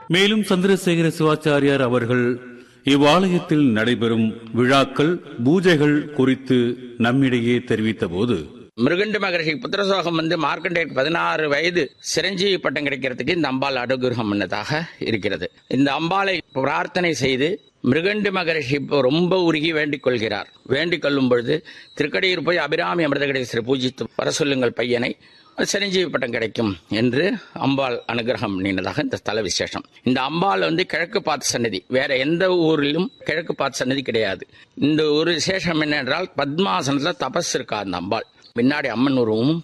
மேலும் சந்திரசேகர சிவாச்சாரியார் அவர்கள் இவ்வாலயத்தில் நடைபெறும் விழாக்கள் பூஜைகள் குறித்து நம்மிடையே தெரிவித்தபோது மிருகண்ட மகர்ஷி புத்திரசோகம் வந்து மார்க்கண்டேயருக்கு பதினாறு வயது சிரஞ்சீவி பட்டம் கிடைக்கிறதுக்கு இந்த அம்பாள் அனுகிரகம் பண்ணதாக இருக்கிறது இந்த அம்பாளை பிரார்த்தனை செய்து மிருகண்டு மகரிஷி இப்போ ரொம்ப உருகி வேண்டிக் கொள்கிறார் வேண்டிக் கொள்ளும் பொழுது திருக்கடையூர் போய் அபிராமி அமிர்தகடேஸ்வரர் பூஜித்து வர சொல்லுங்கள் பையனை சிரஞ்சீவி பட்டம் கிடைக்கும் என்று அம்பாள் அனுகிரகம் பண்ணினதாக இந்த ஸ்தல விசேஷம் இந்த அம்பாள் வந்து கிழக்கு பார்த்த சன்னதி வேற எந்த ஊரிலும் கிழக்கு பார்த்த சன்னதி கிடையாது இந்த ஒரு விசேஷம் என்னென்றால் பத்மாசனத்துல தபஸ் இருக்கா அந்த அம்பாள் பின்னாடி அம்மன் உருவமும்